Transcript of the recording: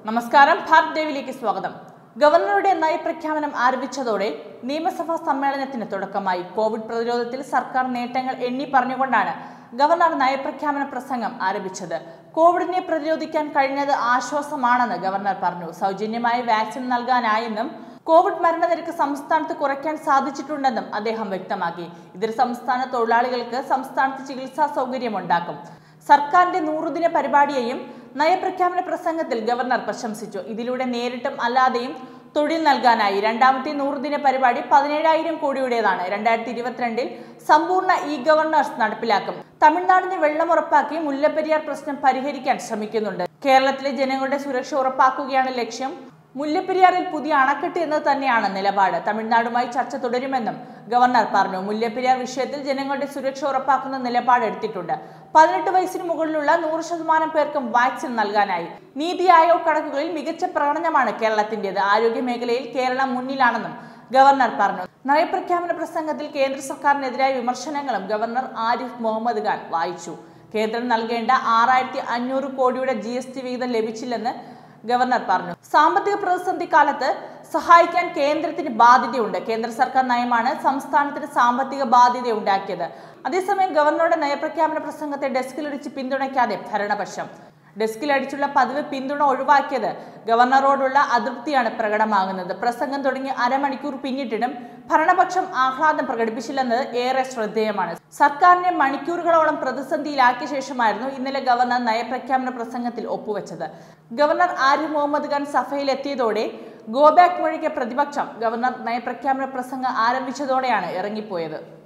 നമസ്കാരം ഭാരത് ദേവിലേക്ക് സ്വാഗതം ഗവർണറുടെ നയപ്രഖ്യാപനം ആരംഭിച്ചതോടെ നിയമസഭാ സമ്മേളനത്തിന് തുടക്കമായി കോവിഡ് പ്രതിരോധത്തിൽ സർക്കാർ നേട്ടങ്ങൾ എണ്ണി പറഞ്ഞുകൊണ്ടാണ് ഗവർണർ നയപ്രഖ്യാപന പ്രസംഗം ആരംഭിച്ചത് കോവിഡിനെ പ്രതിരോധിക്കാൻ കഴിഞ്ഞത് ആശ്വാസമാണെന്ന് ഗവർണർ പറഞ്ഞു സൗജന്യമായ വാക്സിൻ നൽകാനായെന്നും കോവിഡ് മരണനിരക്ക് സംസ്ഥാനത്ത് കുറയ്ക്കാൻ സാധിച്ചിട്ടുണ്ടെന്നും അദ്ദേഹം വ്യക്തമാക്കി ഇതര സംസ്ഥാന തൊഴിലാളികൾക്ക് സംസ്ഥാനത്ത് ചികിത്സാ സൗകര്യമുണ്ടാക്കും സർക്കാരിന്റെ നൂറുദിന പരിപാടിയെയും നയപ്രഖ്യാപന പ്രസംഗത്തിൽ ഗവർണർ പ്രശംസിച്ചു ഇതിലൂടെ നേരിട്ടും അല്ലാതെയും തൊഴിൽ നൽകാനായി രണ്ടാമത്തെ നൂറുദിന പരിപാടി പതിനേഴായിരം കോടിയുടേതാണ് രണ്ടായിരത്തി ഇരുപത്തിരണ്ടിൽ സമ്പൂർണ്ണ ഇ ഗവർണേഴ്സ് നടപ്പിലാക്കും തമിഴ്നാടിന് വെള്ളം ഉറപ്പാക്കി മുല്ലപ്പെരിയാർ പ്രശ്നം പരിഹരിക്കാൻ ശ്രമിക്കുന്നുണ്ട് കേരളത്തിലെ ജനങ്ങളുടെ സുരക്ഷ ഉറപ്പാക്കുകയാണ് ലക്ഷ്യം മുല്ലപ്പെരിയാറിൽ പുതിയ അണക്കെട്ട് എന്നത് തന്നെയാണ് നിലപാട് തമിഴ്നാടുമായി ചർച്ച തുടരുമെന്നും ഗവർണർ പറഞ്ഞു മുല്ലപ്പെരിയാർ വിഷയത്തിൽ ജനങ്ങളുടെ സുരക്ഷ ഉറപ്പാക്കുന്ന നിലപാട് എടുത്തിട്ടുണ്ട് പതിനെട്ട് വയസ്സിന് മുകളിലുള്ള നൂറ് ശതമാനം പേർക്കും വാക്സിൻ നൽകാനായി നീതി ആയോഗ് കണക്കുകളിൽ മികച്ച പ്രകടനമാണ് കേരളത്തിന്റേത് ആരോഗ്യ മേഖലയിൽ കേരളം മുന്നിലാണെന്നും ഗവർണർ പറഞ്ഞു നയപ്രഖ്യാപന പ്രസംഗത്തിൽ കേന്ദ്ര സർക്കാരിനെതിരായ വിമർശനങ്ങളും ഗവർണർ ആരിഫ് മുഹമ്മദ് ഖാൻ വായിച്ചു കേന്ദ്രം നൽകേണ്ട ആറായിരത്തി അഞ്ഞൂറ് കോടിയുടെ ജി എസ് ടി വിഹിതം ലഭിച്ചില്ലെന്ന് ഗവർണർ പറഞ്ഞു സാമ്പത്തിക പ്രതിസന്ധി കാലത്ത് സഹായിക്കാൻ കേന്ദ്രത്തിന് ബാധ്യതയുണ്ട് കേന്ദ്ര സർക്കാർ നയമാണ് സംസ്ഥാനത്തിന് സാമ്പത്തിക ബാധ്യത ഉണ്ടാക്കിയത് അതേസമയം ഗവർണറുടെ നയപ്രഖ്യാപന പ്രസംഗത്തെ ഡെസ്കിലിടിച്ച് പിന്തുണയ്ക്കാതെ ഭരണപക്ഷം ഡെസ്കിൽ അടിച്ചുള്ള പതിവ് പിന്തുണ ഒഴിവാക്കിയത് ഗവർണറോടുള്ള അതൃപ്തിയാണ് പ്രകടമാകുന്നത് പ്രസംഗം തുടങ്ങി അരമണിക്കൂർ പിന്നിട്ടിട്ടും ഭരണപക്ഷം ആഹ്ലാദം പ്രകടിപ്പിച്ചില്ലെന്നത് ഏറെ ശ്രദ്ധേയമാണ് സർക്കാരിനെ മണിക്കൂറുകളോളം പ്രതിസന്ധിയിലാക്കിയ ശേഷമായിരുന്നു ഇന്നലെ ഗവർണർ നയപ്രഖ്യാപന പ്രസംഗത്തിൽ ഒപ്പുവെച്ചത് ഗവർണർ ആരിഫ് മുഹമ്മദ് ഖാൻ സഭയിലെത്തിയതോടെ ഗോബാക്ക് മുഴക്കിയ പ്രതിപക്ഷം ഗവർണർ നയപ്രഖ്യാപന പ്രസംഗം ആരംഭിച്ചതോടെയാണ് ഇറങ്ങിപ്പോയത്